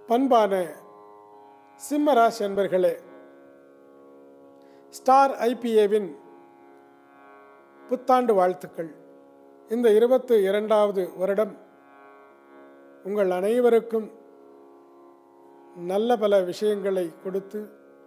பண்பான சிம்மராசி அன்பர்களே ஸ்டார் ஐபிஏவின் புத்தாண்டு வாழ்த்துக்கள் இந்த இருபத்தி இரண்டாவது வருடம் உங்கள் அனைவருக்கும் நல்ல பல விஷயங்களை கொடுத்து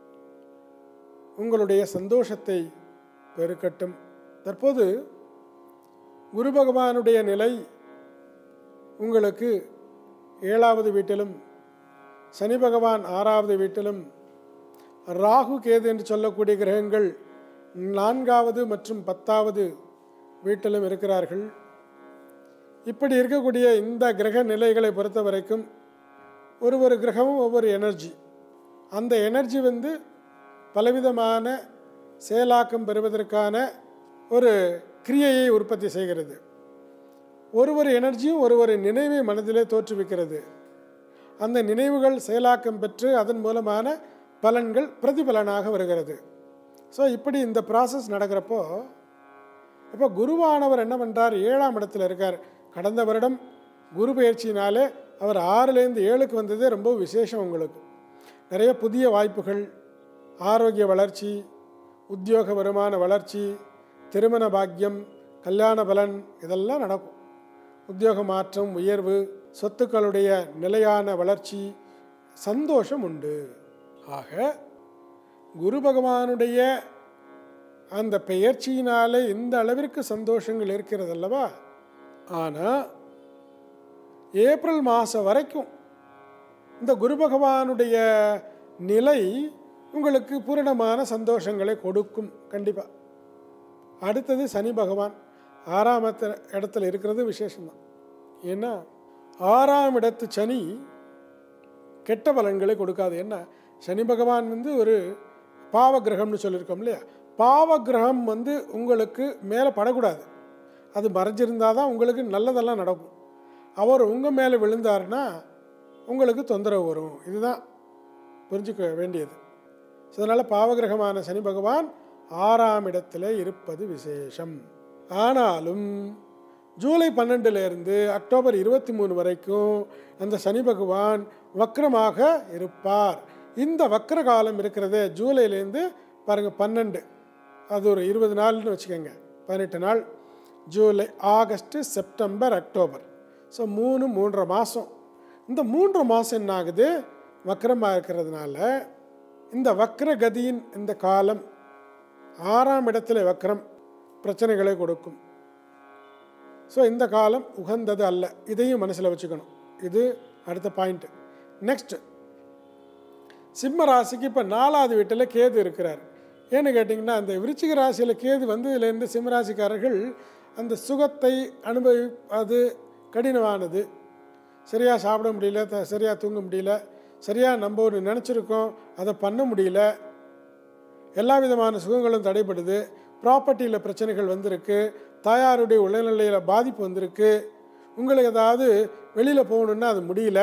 உங்களுடைய சந்தோஷத்தை பெருக்கட்டும் தற்போது குரு பகவானுடைய நிலை உங்களுக்கு ஏழாவது வீட்டிலும் சனி பகவான் ஆறாவது வீட்டிலும் ராகு கேது என்று சொல்லக்கூடிய கிரகங்கள் நான்காவது மற்றும் பத்தாவது வீட்டிலும் இருக்கிறார்கள் இப்படி இருக்கக்கூடிய இந்த கிரக நிலைகளை பொறுத்த வரைக்கும் ஒரு ஒரு கிரகமும் ஒவ்வொரு எனர்ஜி அந்த எனர்ஜி வந்து பலவிதமான செயலாக்கம் பெறுவதற்கான ஒரு கிரியையை உற்பத்தி செய்கிறது ஒரு ஒரு எனர்ஜியும் ஒரு ஒரு நினைவை மனதிலே தோற்றுவிக்கிறது அந்த நினைவுகள் செயலாக்கம் பெற்று அதன் மூலமான பலன்கள் பிரதிபலனாக வருகிறது ஸோ இப்படி இந்த ப்ராசஸ் நடக்கிறப்போ இப்போ குருவானவர் என்ன பண்ணுறார் ஏழாம் இடத்துல இருக்கார் கடந்த வருடம் குரு பயிற்சியினாலே அவர் ஆறுலேருந்து ஏழுக்கு வந்ததே ரொம்ப விசேஷம் உங்களுக்கு நிறைய புதிய வாய்ப்புகள் ஆரோக்கிய வளர்ச்சி உத்தியோக வருமான வளர்ச்சி திருமண பாக்கியம் கல்யாண பலன் இதெல்லாம் நடக்கும் உத்தியோக மாற்றம் உயர்வு சொத்துக்களுடைய நிலையான வளர்ச்சி சந்தோஷம் உண்டு ஆக குரு பகவானுடைய அந்த பெயர்ச்சியினாலே இந்த அளவிற்கு சந்தோஷங்கள் இருக்கிறது அல்லவா ஆனால் ஏப்ரல் மாதம் வரைக்கும் இந்த குரு பகவானுடைய நிலை உங்களுக்கு பூரணமான சந்தோஷங்களை கொடுக்கும் கண்டிப்பாக அடுத்தது சனி பகவான் ஆறாம் இடத்துல- இடத்துல இருக்கிறது விசேஷம்தான் ஏன்னா ஆறாம் இடத்து சனி கெட்ட பலன்களை கொடுக்காது என்ன சனி பகவான் வந்து ஒரு பாவ கிரகம்னு சொல்லியிருக்கோம் இல்லையா பாவ கிரகம் வந்து உங்களுக்கு மேலே படக்கூடாது அது மறைஞ்சிருந்தால் தான் உங்களுக்கு நல்லதெல்லாம் நடக்கும் அவர் உங்கள் மேலே விழுந்தாருன்னா உங்களுக்கு தொந்தரவு வரும் இதுதான் புரிஞ்சுக்க வேண்டியது ஸோ அதனால் பாவகிரகமான சனி பகவான் ஆறாம் இடத்துல இருப்பது விசேஷம் ஆனாலும் ஜூலை பன்னெண்டுலேருந்து அக்டோபர் இருபத்தி மூணு வரைக்கும் அந்த சனி பகவான் வக்ரமாக இருப்பார் இந்த வக்ர காலம் இருக்கிறதே ஜூலைலேருந்து பாருங்கள் பன்னெண்டு அது ஒரு இருபது நாள்னு வச்சுக்கோங்க பதினெட்டு நாள் July August September October so மூணு மூன்றரை மாதம் இந்த மூன்று மாதம் என்ன ஆகுது வக்ரமாக இருக்கிறதுனால இந்த வக்ர கதியின் இந்த காலம் ஆறாம் இடத்துல வக்ரம் பிரச்சனைகளை கொடுக்கும் ஸோ இந்த காலம் உகந்தது அல்ல இதையும் மனசில் வச்சுக்கணும் இது அடுத்த பாயிண்ட் நெக்ஸ்ட் சிம்ம ராசிக்கு இப்போ நாலாவது வீட்டில் கேது இருக்கிறார் ஏன்னு கேட்டிங்கன்னா அந்த விருச்சிக ராசியில் கேது வந்ததுலேருந்து சிம்ம ராசிக்காரர்கள் அந்த சுகத்தை அனுபவிப்பது கடினமானது சரியாக சாப்பிட முடியல த- சரியாக தூங்க முடியல சரியாக நம்ம ஒன்று நினச்சிருக்கோம் அதை பண்ண முடியல எல்லா விதமான சுகங்களும் தடைப்படுது ப்ராப்பர்ட்டியில் பிரச்சனைகள் வந்திருக்கு தாயாருடைய உடல்நிலையில் பாதிப்பு வந்திருக்கு உங்களுக்கு ஏதாவது வெளியில் போகணுன்னா அது முடியல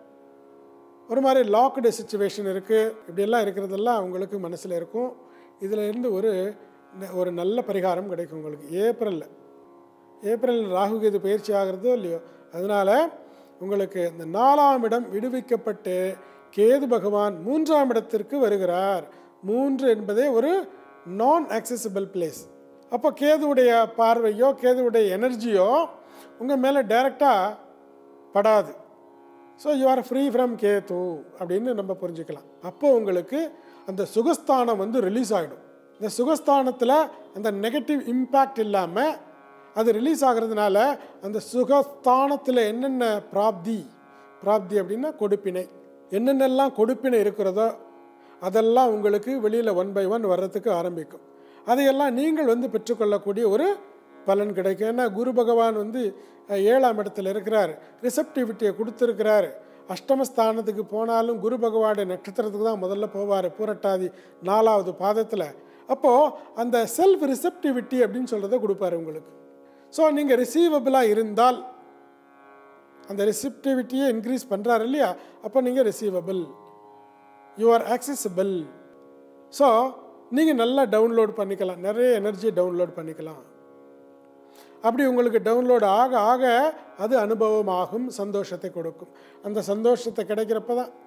ஒரு மாதிரி லாக்டு சுச்சுவேஷன் இருக்குது இப்படியெல்லாம் இருக்கிறதெல்லாம் உங்களுக்கு மனசில் இருக்கும் இதில் இருந்து ஒரு ஒரு நல்ல பரிகாரம் கிடைக்கும் உங்களுக்கு ஏப்ரலில் ஏப்ரல் ராகு கேது பயிற்சி ஆகிறதோ இல்லையோ அதனால் உங்களுக்கு இந்த நாலாம் இடம் விடுவிக்கப்பட்டு கேது பகவான் மூன்றாம் இடத்திற்கு வருகிறார் மூன்று என்பதே ஒரு நான் accessible பிளேஸ் அப்போ கேதுவுடைய பார்வையோ கேதுவுடைய எனர்ஜியோ உங்கள் மேலே டைரெக்டாக படாது so you are free from Ketu அப்படின்னு நம்ம புரிஞ்சுக்கலாம் அப்போ உங்களுக்கு அந்த சுகஸ்தானம் வந்து ரிலீஸ் ஆகிடும் இந்த சுகஸ்தானத்தில் அந்த நெகட்டிவ் இம்பேக்ட் இல்லாமல் அது ரிலீஸ் ஆகிறதுனால அந்த சுகஸ்தானத்தில் என்னென்ன பிராப்தி பிராப்தி அப்படின்னா கொடுப்பினை என்னென்னலாம் கொடுப்பினை இருக்கிறதோ அதெல்லாம் உங்களுக்கு வெளியில் ஒன் பை ஒன் வர்றதுக்கு ஆரம்பிக்கும் அதையெல்லாம் நீங்கள் வந்து பெற்றுக்கொள்ளக்கூடிய ஒரு பலன் கிடைக்கும் ஏன்னா குரு பகவான் வந்து அஹ், ஏழாம் இடத்துல இருக்கிறார் ரிசப்டிவிட்டியை கொடுத்துருக்கிறார் அஷ்டமஸ்தானத்துக்கு போனாலும் குரு பகவானுடைய நட்சத்திரத்துக்கு தான் முதல்ல போவார் பூரட்டாதி நாலாவது பாதத்தில் அப்போது அந்த செல்ஃப் ரிசப்டிவிட்டி அப்படின்னு சொல்கிறத கொடுப்பாரு உங்களுக்கு ஸோ நீங்கள் ரிசீவபிளாக இருந்தால் அந்த ரிசிப்டிவிட்டியை இன்க்ரீஸ் பண்ணுறாரு இல்லையா அப்போ நீங்கள் receivable you are accessible so நீங்கள் நல்லா டவுன்லோட் பண்ணிக்கலாம் நிறைய எனர்ஜி டவுன்லோட் பண்ணிக்கலாம் அப்படி உங்களுக்கு டவுன்லோட் ஆக ஆக அது அனுபவமாகும் சந்தோஷத்தை கொடுக்கும் அந்த சந்தோஷத்தை கிடைக்கிறப்ப தான்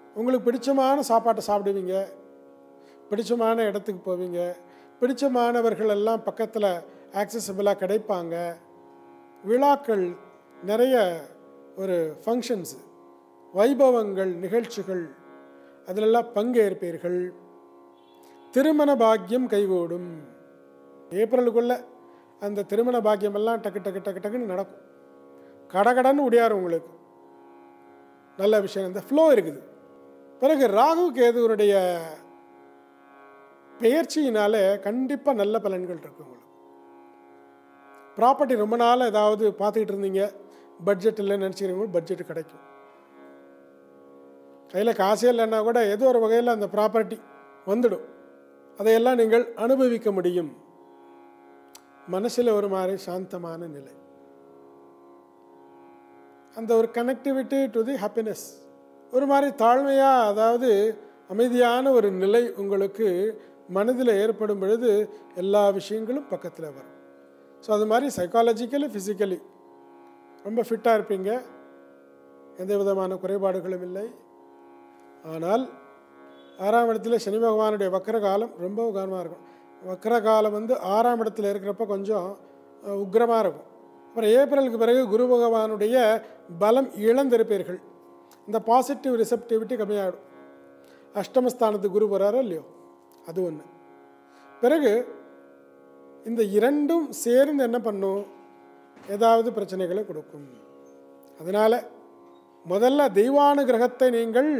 உங்களுக்கு பிடிச்சமான சாப்பாட்டை சாப்பிடுவீங்க பிடிச்சமான இடத்துக்கு போவீங்க பிடிச்சமானவர்கள் எல்லாம் பக்கத்தில் ஆக்சசபிளாக கிடைப்பாங்க விழாக்கள் நிறைய ஒரு ஃபங்க்ஷன்ஸு வைபவங்கள் நிகழ்ச்சிகள் அதிலெல்லாம் பங்கேற்பீர்கள் திருமண பாக்கியம் கைகூடும் ஏப்ரலுக்குள்ள அந்த திருமண பாக்கியம் எல்லாம் டக்கு டக்கு டக்கு டக்குன்னு நடக்கும் கடகடன்னு உடையாரு உங்களுக்கு நல்ல விஷயம் இந்த ஃப்ளோ இருக்குது பிறகு ராகு கேதுவனுடைய பெயர்ச்சியினால கண்டிப்பாக நல்ல பலன்கள் இருக்கு உங்களுக்கு ப்ராப்பர்ட்டி ரொம்ப நாள் ஏதாவது பார்த்துக்கிட்டு இருந்தீங்க பட்ஜெட் இல்லைன்னு நினச்சிக்கிறவங்க பட்ஜெட் கிடைக்கும் கையில் காசே இல்லைன்னா கூட ஏதோ ஒரு வகையில் அந்த ப்ராப்பர்ட்டி வந்துடும் அதையெல்லாம் நீங்கள் அனுபவிக்க முடியும் மனசில் ஒரு மாதிரி சாந்தமான நிலை அந்த ஒரு கனெக்டிவிட்டி டு தி ஹாப்பினஸ் ஒரு மாதிரி தாழ்மையாக அதாவது அமைதியான ஒரு நிலை உங்களுக்கு மனதில் ஏற்படும் பொழுது எல்லா விஷயங்களும் பக்கத்தில் வரும் ஸோ அது மாதிரி சைக்காலஜிக்கலி ஃபிசிக்கலி ரொம்ப ஃபிட்டாக இருப்பீங்க எந்த விதமான குறைபாடுகளும் இல்லை ஆனால் ஆறாம் இடத்துல சனி பகவானுடைய வக்கர காலம் ரொம்ப கவனமாக இருக்கும் வக்கர காலம் வந்து ஆறாம் இடத்துல இருக்கிறப்ப கொஞ்சம் உக்ரமாக இருக்கும் அப்புறம் ஏப்ரலுக்கு பிறகு குரு பகவானுடைய பலம் இழந்திருப்பீர்கள் இந்த பாசிட்டிவ் ரிசப்டிவிட்டி கம்மியாகிடும் அஷ்டமஸ்தானத்துக்கு குரு போகிறாரோ இல்லையோ அது ஒன்று பிறகு இந்த இரண்டும் சேர்ந்து என்ன பண்ணும் ஏதாவது பிரச்சனைகளை கொடுக்கும் அதனால் முதல்ல தெய்வானுகிரகத்தை நீங்கள்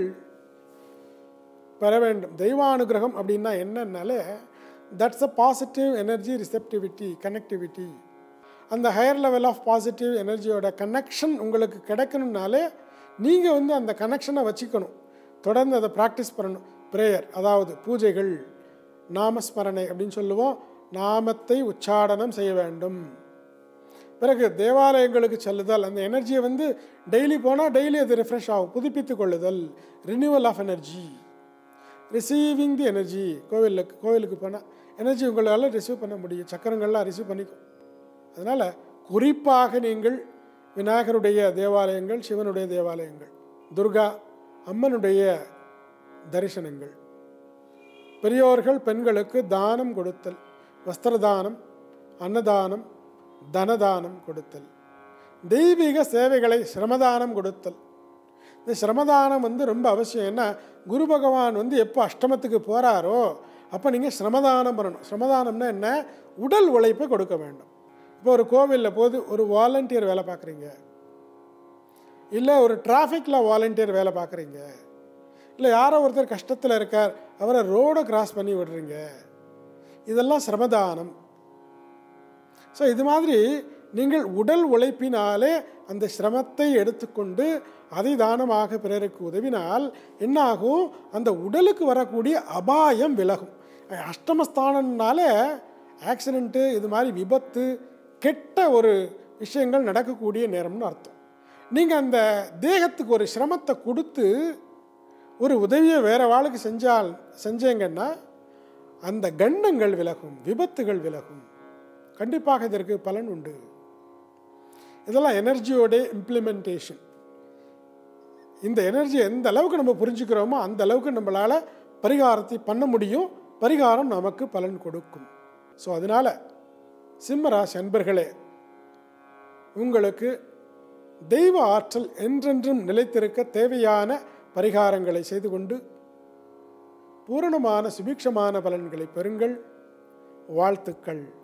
பெற வேண்டும் தெய்வானுகிரகம் அப்படின்னா என்னன்னாலே that's a positive energy receptivity connectivity அந்த ஹையர் லெவல் ஆஃப் பாசிட்டிவ் எனர்ஜியோட கனெக்ஷன் உங்களுக்கு கிடைக்கணும்னாலே நீங்கள் வந்து அந்த கனெக்ஷனை வச்சுக்கணும் தொடர்ந்து அதை ப்ராக்டிஸ் பண்ணணும் ப்ரேயர் அதாவது பூஜைகள் நாமஸ்மரணை அப்படின்னு சொல்லுவோம் நாமத்தை உச்சாடனம் செய்ய வேண்டும் பிறகு தேவாலயங்களுக்கு செல்லுதல் அந்த எனர்ஜியை வந்து டெய்லி போனால் டெய்லி அது ரிஃப்ரெஷ் ஆகும் புதுப்பித்து கொள்ளுதல் renewal of energy receiving the energy கோவிலுக்கு கோவிலுக்கு போனால் எனர்ஜி உங்களால் ரிசீவ் பண்ண முடியும் சக்கரங்கள்லாம் ரிசீவ் பண்ணிக்கும் அதனால் குறிப்பாக நீங்கள் விநாயகருடைய தேவாலயங்கள் சிவனுடைய தேவாலயங்கள் துர்கா அம்மனுடைய தரிசனங்கள் பெரியோர்கள் பெண்களுக்கு தானம் கொடுத்தல் வஸ்திரதானம் அன்னதானம் தனதானம் கொடுத்தல் தெய்வீக சேவைகளை சிரமதானம் கொடுத்தல் இந்த சிரமதானம் வந்து ரொம்ப அவசியம் ஏன்னா குரு பகவான் வந்து எப்போ அஷ்டமத்துக்கு போகிறாரோ அப்போ நீங்கள் சிரமதானம் பண்ணணும் சிரமதானம்னா என்ன உடல் உழைப்பை கொடுக்க வேண்டும் இப்போ ஒரு கோவிலில் போது ஒரு வாலண்டியர் வேலை பார்க்குறீங்க இல்லை ஒரு டிராஃபிக்கில் வாலண்டியர் வேலை பார்க்குறீங்க இல்லை யாரோ ஒருத்தர் கஷ்டத்தில் இருக்கார் அவரை ரோடை கிராஸ் பண்ணி விடுறீங்க இதெல்லாம் சிரமதானம் ஸோ இது மாதிரி நீங்கள் உடல் உழைப்பினாலே அந்த சிரமத்தை எடுத்துக்கொண்டு அதை தானமாக பிறருக்கு உதவினால் என்னாகும் அந்த உடலுக்கு வரக்கூடிய அபாயம் விலகும் அஷ்டமஸ்தானம்னால ஆக்சிடெண்ட்டு இது மாதிரி விபத்து கெட்ட ஒரு விஷயங்கள் நடக்கக்கூடிய நேரம்னு அர்த்தம் நீங்கள் அந்த தேகத்துக்கு ஒரு சிரமத்தை கொடுத்து ஒரு உதவியை வேறு வாளுக்கு செஞ்சால் செஞ்சீங்கன்னா அந்த கண்டங்கள் விலகும் விபத்துகள் விலகும் கண்டிப்பாக இதற்கு பலன் உண்டு இதெல்லாம் எனர்ஜியோட இம்ப்ளிமெண்டேஷன் இந்த எனர்ஜி எந்த அளவுக்கு நம்ம புரிஞ்சுக்கிறோமோ அந்த அளவுக்கு நம்மளால் பரிகாரத்தை பண்ண முடியும் பரிகாரம் நமக்கு பலன் கொடுக்கும் ஸோ அதனால் சிம்மராசி அன்பர்களே உங்களுக்கு தெய்வ ஆற்றல் என்றென்றும் நிலைத்திருக்க தேவையான பரிகாரங்களை செய்து கொண்டு பூரணமான சுபிக்ஷமான பலன்களை பெறுங்கள் வாழ்த்துக்கள்